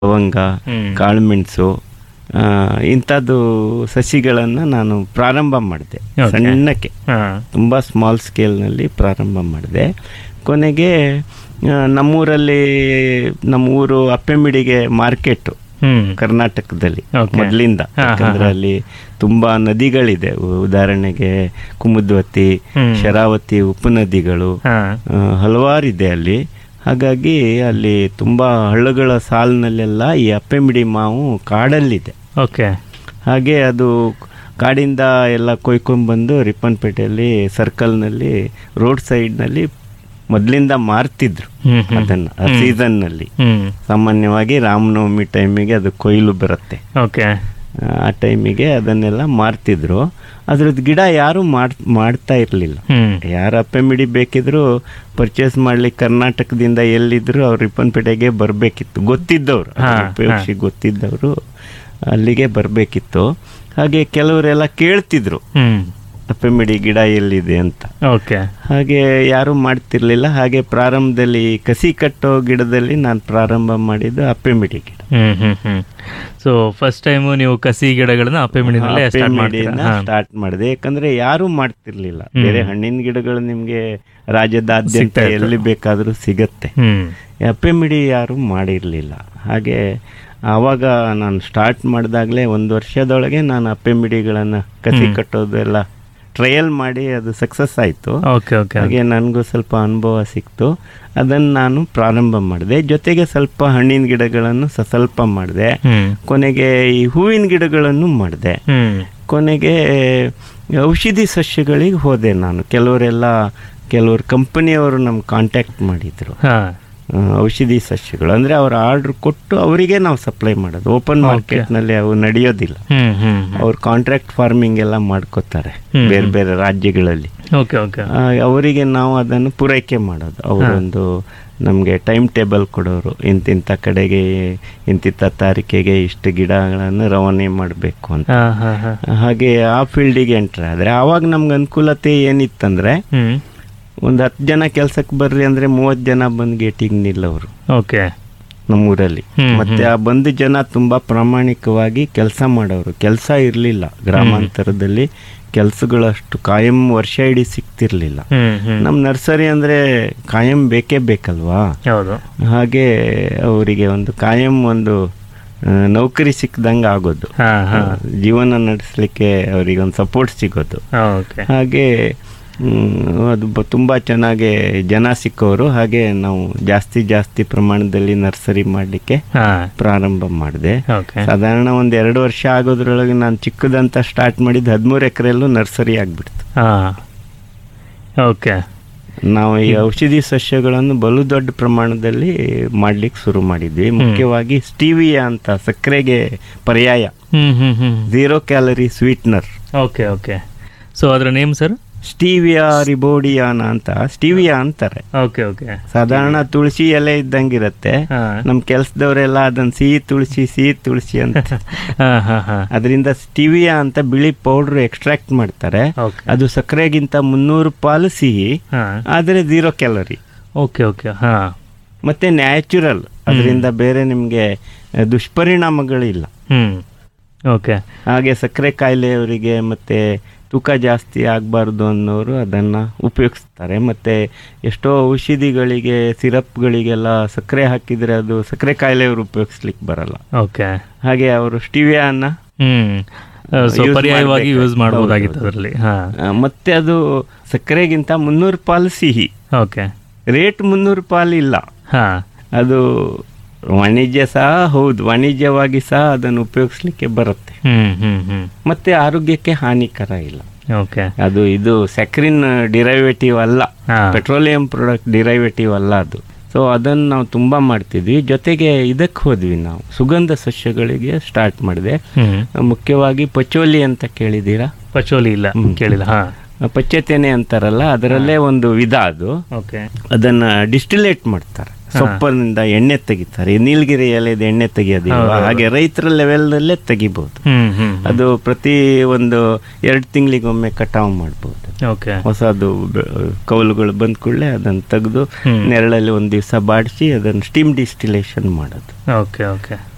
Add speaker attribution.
Speaker 1: ಲವಂಗ
Speaker 2: ಹ್ಮ್.
Speaker 1: ಕಾಳುಮೆಣಸು ಆ, ಇಂಥದ್ದು ಸಸಿಗಳನ್ನು ನಾನು ಪ್ರಾರಂಭ ಮಾಡಿದೆ
Speaker 2: Okay.
Speaker 1: ಸಣ್ಣಕ್ಕೆ
Speaker 2: ಹಾ
Speaker 1: ತುಂಬ ಸ್ಮಾಲ್ ಸ್ಕೇಲ್ನಲ್ಲಿ ಪ್ರಾರಂಭ ಮಾಡಿದೆ ಕೊನೆಗೆ ಆ, ನಮ್ಮೂರಲ್ಲಿ ನಮ್ಮ ಊರು ಅಪ್ಪೆಮಿಡಿಗೆ ಮಾರ್ಕೆಟು
Speaker 2: ಹ್ಮ್
Speaker 1: ಕರ್ನಾಟಕದಲ್ಲಿ
Speaker 2: Okay.
Speaker 1: ಮೊದಲಿಂದ
Speaker 2: ಹಾ, ಹಾ,
Speaker 1: ಯಾಕಂದ್ರೆ
Speaker 2: ಹಾ.
Speaker 1: ಅಲ್ಲಿ ತುಂಬಾ ನದಿಗಳಿದೆ ಉದಾಹರಣೆಗೆ ಕುಮುದ್ವತಿ
Speaker 2: ಹ್ಮ್.
Speaker 1: ಶರಾವತಿ ಉಪನದಿಗಳು
Speaker 2: ಹಾ
Speaker 1: ಆ, ಹಲವಾರಿದೆ ಅಲ್ಲಿ ಹಾಗಾಗಿ ಅಲ್ಲಿ ತುಂಬ ಹಳ್ಳಗಳ ಸಾಲಿನಲ್ಲೆಲ್ಲ ಈ ಅಪ್ಪೆಮಿಡಿ ಮಾವು ಕಾಡಲ್ಲಿದೆ
Speaker 2: ಓಕೆ
Speaker 1: ಹಾಗೆ ಅದು ಕಾಡಿಂದ ಎಲ್ಲ ಕೊಯ್ಕೊಂಡ್ಬಂದು ರಿಪ್ಪನ್ಪೇಟೆಯಲ್ಲಿ ಸರ್ಕಲ್ನಲ್ಲಿ ರೋಡ್ ಸೈಡ್ನಲ್ಲಿ ಮೊದಲಿಂದ ಮಾರ್ತಿದ್ರು
Speaker 2: ಹ್ಮ್ ಹ್ಮ್.
Speaker 1: ಅದನ್ನು ಆ
Speaker 2: ಹ್ಮ್.
Speaker 1: ಸೀಸನ್ನಲ್ಲಿ
Speaker 2: ಹ್ಮ್
Speaker 1: ಸಾಮಾನ್ಯವಾಗಿ ರಾಮನವಮಿ ಟೈಮಿಗೆ ಅದು ಕೊಯ್ಲು ಬರುತ್ತೆ
Speaker 2: ಓಕೆ
Speaker 1: ಆ ಟೈಮಿಗೆ ಅದನ್ನೆಲ್ಲ ಮಾರ್ತಿದ್ರು ಅದ್ರದ್ದು ಗಿಡ ಯಾರು ಮಾಡ್ ಮಾಡ್ತಾ ಇರಲಿಲ್ಲ
Speaker 2: ಹ್ಮ್
Speaker 1: ಯಾರು ಅಪ್ಪೆಮಿಡಿ ಬೇಕಿದ್ರು ಪರ್ಚೇಸ್ ಮಾಡ್ಲಿಕ್ಕೆ ಕರ್ನಾಟಕದಿಂದ ಎಲ್ಲಿದ್ರು ಅವ್ರು ರಿಪ್ಪನ್ಪೇಟೆಗೆ ಬರಬೇಕಿತ್ತು ಗೊತ್ತಿದ್ದವ್ರು
Speaker 2: ಹಾ,
Speaker 1: ಅದ್ರ ಉಪಯೋಗಿಸಿ ಗೊತ್ತಿದ್ದವರು ಅಲ್ಲಿಗೆ ಬರಬೇಕಿತ್ತು ಹಾಗೆ ಕೆಲವರೆಲ್ಲ ಕೇಳ್ತಿದ್ರು
Speaker 2: ಹ್ಮ್
Speaker 1: ಅಪ್ಪೆಮಿಡಿ ಗಿಡ ಎಲ್ಲಿದೆ ಅಂತ
Speaker 2: ಓಕೆ
Speaker 1: ಹಾಗೆ ಯಾರೂ ಮಾಡ್ತಿರ್ಲಿಲ್ಲ ಹಾಗೆ ಪ್ರಾರಂಭದಲ್ಲಿ ಕಸಿ ಕಟ್ಟೋ ಗಿಡದಲ್ಲಿ ನಾನು ಪ್ರಾರಂಭ ಮಾಡಿದ್ದು ಅಪ್ಪೆಮಿಡಿ ಗಿಡ
Speaker 2: hmm hmm hmm so first time ನೀವು ಕಸಿ ಗಿಡಗಳನ್ನ ಅಪ್ಪೆಮಿಡಿನಲ್ಲೇ ಸ್ಟಾರ್ಟ್ ಮಾಡ್ತೀರಾ ಹಾ.
Speaker 1: ಸ್ಟಾರ್ಟ್ ಮಾಡಿದೆ ಯಾಕಂದ್ರೆ ಯಾರು ಮಾಡ್ತಿರ್ಲಿಲ್ಲ
Speaker 2: ಹ್ಮ್.
Speaker 1: ಬೇರೆ ಹಣ್ಣಿನ ಗಿಡಗಳು ನಿಮ್ಗೆ ರಾಜ್ಯದಾದ್ಯಂತ
Speaker 2: ಸಿಗ್ತಾ ಇತ್ತು.
Speaker 1: ಎಲ್ಲಿ ಬೇಕಾದ್ರೂ ಸಿಗತ್ತೆ
Speaker 2: ಹ್ಮ್
Speaker 1: ಎಪ್ಪೆಮಿಡಿ ಯಾರು ಮಾಡಿರಲಿಲ್ಲ ಹಾಗೆ ಆವಾಗ ನಾನು ಸ್ಟಾರ್ಟ್ ಮಾಡಿದಾಗಲೇ ಒಂದು ವರ್ಷದೊಳಗೆ ನಾನು ಅಪ್ಪೆಮಿಡಿಗಳನ್ನು ಕಸಿ
Speaker 2: ಹ್ಮ್.
Speaker 1: ಕಟ್ಟೋದೆಲ್ಲ ಟ್ರಯಲ್ ಮಾಡಿ ಅದು ಸಕ್ಸಸ್ ಆಯಿತು
Speaker 2: ಓಕೆ ಓಕೆ
Speaker 1: ಹಾಗೆ ನನಗೂ ಸ್ವಲ್ಪ ಅನುಭವ ಸಿಕ್ತು ಅದನ್ನು ನಾನು ಪ್ರಾರಂಭ ಮಾಡಿದೆ ಜೊತೆಗೆ ಸ್ವಲ್ಪ ಹಣ್ಣಿನ ಗಿಡಗಳನ್ನು ಸ ಸ್ವಲ್ಪ ಮಾಡಿದೆ
Speaker 2: ಹ್ಮ್
Speaker 1: ಕೊನೆಗೆ ಈ ಹೂವಿನ ಗಿಡಗಳನ್ನು ಮಾಡಿದೆ
Speaker 2: ಹ್ಮ್
Speaker 1: ಕೊನೆಗೆ ಔಷಧಿ ಸಸ್ಯಗಳಿಗೆ ಹೋದೆ ನಾನು ಕೆಲವರೆಲ್ಲ ಕೆಲವರು ಕಂಪನಿಯವರು ನಮ್ಗೆ ಕಾಂಟ್ಯಾಕ್ಟ್ ಮಾಡಿದರು
Speaker 2: ಹಾ
Speaker 1: ಔಷಧಿ ಸಸ್ಯಗಳು ಅಂದರೆ ಅವ್ರ ಆರ್ಡ್ರ್ ಕೊಟ್ಟು ಅವರಿಗೆ ನಾವು ಸಪ್ಲೈ ಮಾಡೋದು ಓಪನ್
Speaker 2: Okay.
Speaker 1: ಮಾರ್ಕೆಟ್ನಲ್ಲಿ ಅವು ನಡೆಯೋದಿಲ್ಲ
Speaker 2: ಹ್ಮ್ ಹ್ಮ್
Speaker 1: ಅವ್ರು ಕಾಂಟ್ರಾಕ್ಟ್ ಫಾರ್ಮಿಂಗ್ ಎಲ್ಲ ಮಾಡ್ಕೋತಾರೆ
Speaker 2: ಹ್ಮ್.
Speaker 1: ಬೇರೆ ಬೇರೆ ರಾಜ್ಯಗಳಲ್ಲಿ
Speaker 2: ಓಕೆ ಓಕೆ
Speaker 1: ಆ, ಅವರಿಗೆ ನಾವು ಅದನ್ನು ಪೂರೈಕೆ ಮಾಡೋದು ಅವರೊಂದು ನಮಗೆ ಟೈಮ್ ಟೇಬಲ್ ಕೊಡೋರು ಇಂತಿಂಥ ಕಡೆಗೆ ಇಂತಿಂಥ ತಾರೀಕಿಗೆ ಇಷ್ಟು ಗಿಡಗಳನ್ನು ರವಾನೆ ಮಾಡಬೇಕು ಅಂತ
Speaker 2: ಹಾ ಹಾ ಹಾ
Speaker 1: ಹಾಗೆ ಆ ಫೀಲ್ಡಿಗೆ ಎಂಟ್ರ್ ಆದರೆ ಆವಾಗ ನಮ್ಗೆ ಅನುಕೂಲತೆ ಏನಿತ್ತಂದ್ರೆ
Speaker 2: ಹ್ಮ್
Speaker 1: ಒಂದು ಹತ್ತು ಜನ ಕೆಲ್ಸಕ್ಕೆ ಬರ್ರಿ ಅಂದರೆ ಮೂವತ್ತು ಜನ ಬಂದು ಗೇಟಿಗೆ ನಿಲ್ಲವರು
Speaker 2: ಓಕೆ
Speaker 1: ನಮ್ಮೂರಲ್ಲಿ
Speaker 2: ಹ್ಮ್,
Speaker 1: ಮತ್ತೆ ಆ ಬಂದ ಜನ ತುಂಬ ಪ್ರಾಮಾಣಿಕವಾಗಿ ಕೆಲಸ ಮಾಡೋರು ಕೆಲಸ ಇರಲಿಲ್ಲ ಗ್ರಾಮಾಂತರದಲ್ಲಿ ಕೆಲಸಗಳು ಅಷ್ಟು ಕಾಯಂ ವರ್ಷ ಇಡೀ ಸಿಗ್ತಿರ್ಲಿಲ್ಲ
Speaker 2: ಹ್ಮ್ ಹ್ಮ್
Speaker 1: ನಮ್ಮ ನರ್ಸರಿ ಅಂದರೆ ಕಾಯಂ ಬೇಕೇ ಬೇಕಲ್ವಾ
Speaker 2: ಹೌದು
Speaker 1: ಹಾಗೆ ಅವರಿಗೆ ಒಂದು ಕಾಯಂ ಒಂದು ಆ, ನೌಕರಿ ಸಿಕ್ದಂಗೆ ಆಗೋದು
Speaker 2: ಹಾ ಹಾ
Speaker 1: ಜೀವನ ನಡೆಸಲಿಕ್ಕೆ ಅವರಿಗೆ ಒಂದು ಸಪೋರ್ಟ್ ಸಿಗೋದು
Speaker 2: ಓಕೆ
Speaker 1: ಹಾಗೆ ಮ್, ಅದು ಬ- ತುಂಬ ಚೆನ್ನಾಗಿ ಜನ ಸಿಕ್ಕೋರು ಹಾಗೆ ನಾವು ಜಾಸ್ತಿ ಜಾಸ್ತಿ ಪ್ರಮಾಣದಲ್ಲಿ ನರ್ಸರಿ ಮಾಡಲಿಕ್ಕೆ
Speaker 2: ಹಾ
Speaker 1: ಪ್ರಾರಂಭ ಮಾಡಿದೆ
Speaker 2: ಓಕೆ
Speaker 1: ಸಾಧಾರಣ ಒಂದು ಎರಡು ವರ್ಷ ಆಗೋದ್ರೊಳಗೆ ನಾನು ಚಿಕ್ಕದಂತ ಸ್ಟಾರ್ಟ್ ಮಾಡಿದ್ದು ಹದಿಮೂರು ಎಕರೆಯಲ್ಲೂ ನರ್ಸರಿ ಆಗಿಬಿಡ್ತು
Speaker 2: ಹಾ ಓಕೆ
Speaker 1: ನಾವು ಈ ಔಷಧಿ ಸಸ್ಯಗಳನ್ನು ಬಲು ದೊಡ್ಡ ಪ್ರಮಾಣದಲ್ಲಿ ಮಾಡ್ಲಿಕ್ಕೆ ಶುರು ಮಾಡಿದ್ವಿ ಮುಖ್ಯವಾಗಿ ಸ್ಟೀವಿಯಾ ಅಂತ ಸಕ್ಕರೆಗೆ ಪರ್ಯಾಯ
Speaker 2: hmm hmm hmm
Speaker 1: zero calorie sweetener
Speaker 2: okay okay so ಅದರ ನೇಮ್ ಸರ್
Speaker 1: ಸ್ಟೀವಿಯಾ ರಿಬೋಡಿಯಾನ ಅಂತ ಸ್ಟೀವಿಯಾ ಅಂತಾರೆ
Speaker 2: ಓಕೆ ಓಕೆ
Speaker 1: ಸಾಧಾರಣ ತುಳಸಿ ಎಲೆ ಇದ್ದಂಗಿರತ್ತೆ
Speaker 2: ಹಾ
Speaker 1: ನಮ್ಮ ಕೆಲಸದವರೆಲ್ಲ ಅದನ್ನ ಸಿಹಿ ತುಳಸಿ ಸಿಹಿ ತುಳಸಿ ಅಂತ
Speaker 2: ಹಾ ಹಾ ಹಾ
Speaker 1: ಅದರಿಂದ ಸ್ಟೀವಿಯಾ ಅಂತ ಬಿಳಿ ಪೌಡರ್ ಎಕ್ಸ್ಟ್ರಾಕ್ಟ್ ಮಾಡ್ತಾರೆ
Speaker 2: ಓಕೆ
Speaker 1: ಅದು ಸಕ್ಕರೆಗಿಂತ ಮುನ್ನೂರು ಪಾಲು ಸಿಹಿ
Speaker 2: ಹಾ
Speaker 1: ಆದರೆ ಝೀರೋ ಕ್ಯಾಲರಿ
Speaker 2: ಓಕೆ ಓಕೆ ಹಾ
Speaker 1: ಮತ್ತೆ ನ್ಯಾಚುರಲ್ ಅದರಿಂದ ಬೇರೆ ನಿಮಗೆ ದುಷ್ಪರಿಣಾಮಗಳಿಲ್ಲ
Speaker 2: ಹ್ಮ್ ಓಕೆ
Speaker 1: ಹಾಗೆ ಸಕ್ಕರೆ ಕಾಯಿಲೆಯವರಿಗೆ ಮತ್ತೆ ತೂಕ ಜಾಸ್ತಿ ಆಗಬಾರ್ದು ಅನ್ನೋರು ಅದನ್ನು ಉಪಯೋಗಿಸ್ತಾರೆ ಮತ್ತು ಎಷ್ಟೋ ಔಷಧಿಗಳಿಗೆ ಸಿರಪ್ಗಳಿಗೆಲ್ಲ ಸಕ್ಕರೆ ಹಾಕಿದರೆ ಅದು ಸಕ್ಕರೆ ಕಾಯಿಲೆಯವರು ಉಪಯೋಗಿಸ್ಲಿಕ್ಕೆ ಬರಲ್ಲ
Speaker 2: ಓಕೆ
Speaker 1: ಹಾಗೆ ಅವರು ಸ್ಟಿವಿಯಾನ
Speaker 2: ಹ್ಮ್ ಸೊ
Speaker 1: use
Speaker 2: ಪರ್ಯಾಯವಾಗಿ
Speaker 1: ಮಾಡ್ಬೇಕು.
Speaker 2: ಯೂಸ್ ಮಾಡಬಹುದಾಗಿತ್ತು
Speaker 1: ಹೌದು,
Speaker 2: ಅದರಲ್ಲಿ ಹಾ
Speaker 1: ಮತ್ತೆ ಅದು ಸಕ್ಕರೆಗಿಂತ ಮುನ್ನೂರು ಪಾಲು ಸಿಹಿ
Speaker 2: ಓಕೆ
Speaker 1: ರೇಟ್ ಮುನ್ನೂರು ಪಾಲು ಇಲ್ಲ
Speaker 2: ಹಾ
Speaker 1: ಅದು ವಾಣಿಜ್ಯ ಸಹ ಹೌದು ವಾಣಿಜ್ಯವಾಗಿ ಸಹ ಅದನ್ನು ಉಪಯೋಗಿಸ್ಲಿಕ್ಕೆ ಬರುತ್ತೆ
Speaker 2: ಹ್ಮ್ ಹ್ಮ್ ಹ್ಮ್
Speaker 1: ಮತ್ತೆ ಆರೋಗ್ಯಕ್ಕೆ ಹಾನಿಕರ ಇಲ್ಲ
Speaker 2: ಓಕೆ
Speaker 1: ಅದು ಇದು ಸೆಕ್ರಿನ್ ಡಿರೈವೇಟಿವ್ ಅಲ್ಲ
Speaker 2: ಹಾ
Speaker 1: ಪೆಟ್ರೋಲಿಯಂ ಪ್ರಾಡಕ್ಟ್ ಡಿರೈವೇಟಿವ್ ಅಲ್ಲ ಅದು ಸೊ ಅದನ್ನು ನಾವು ತುಂಬ ಮಾಡ್ತಿದ್ವಿ ಜೊತೆಗೆ ಇದಕ್ಕೆ ಹೋದ್ವಿ ನಾವು ಸುಗಂಧ ಸಸ್ಯಗಳಿಗೆ ಸ್ಟಾರ್ಟ್ ಮಾಡಿದೆ
Speaker 2: ಹ್ಮ್
Speaker 1: ಮುಖ್ಯವಾಗಿ ಪಚೋಲಿ ಅಂತ ಕೇಳಿದ್ದೀರಾ
Speaker 2: ಪಚೋಲಿ ಇಲ್ಲ
Speaker 1: ಹ್ಮ್.
Speaker 2: ಕೇಳಿಲ್ಲ ಹಾ
Speaker 1: ಪಚ್ಚತೆನೆ ಅಂತಾರಲ್ಲ ಅದರಲ್ಲೇ ಒಂದು ವಿಧ ಅದು
Speaker 2: ಓಕೆ
Speaker 1: ಅದನ್ನ ಡಿಸ್ಟಿಲೇಟ್ ಮಾಡ್ತಾರೆ ಸೊಪ್ಪಿನಿಂದ ಎಣ್ಣೆ ತೆಗಿತಾರೆ ಈ ನೀಲಗಿರಿ ಎಲೆದ ಎಣ್ಣೆ ತೆಗಿಯೋದಿಲ್ವಾ
Speaker 2: ಹೌದು, ಹೌದು.
Speaker 1: ಹಾಗೆ ರೈತರ ಲೆವೆಲ್ನಲ್ಲೇ ತೆಗಿಬಹುದು
Speaker 2: ಹ್ಮ್ ಹ್ಮ್
Speaker 1: ಅದು ಪ್ರತಿ ಒಂದು ಎರಡು ತಿಂಗಳಿಗೊಮ್ಮೆ ಕಟಾವು ಮಾಡ್ಬೋದು
Speaker 2: ಓಕೆ
Speaker 1: ಹೊಸದು ಬೆ- ಕೌಲುಗಳು ಬಂದ ಕೂಡಲೇ ಅದನ್ನು ತೆಗೆದು
Speaker 2: ಹ್ಮ್.
Speaker 1: ನೆರಳಲ್ಲಿ ಒಂದು ದಿವಸ ಬಾಡಿಸಿ ಅದನ್ನು ಸ್ಟೀಮ್ ಡಿಸ್ಟಿಲೇಷನ್ ಮಾಡೋದು
Speaker 2: ಓಕೆ ಓಕೆ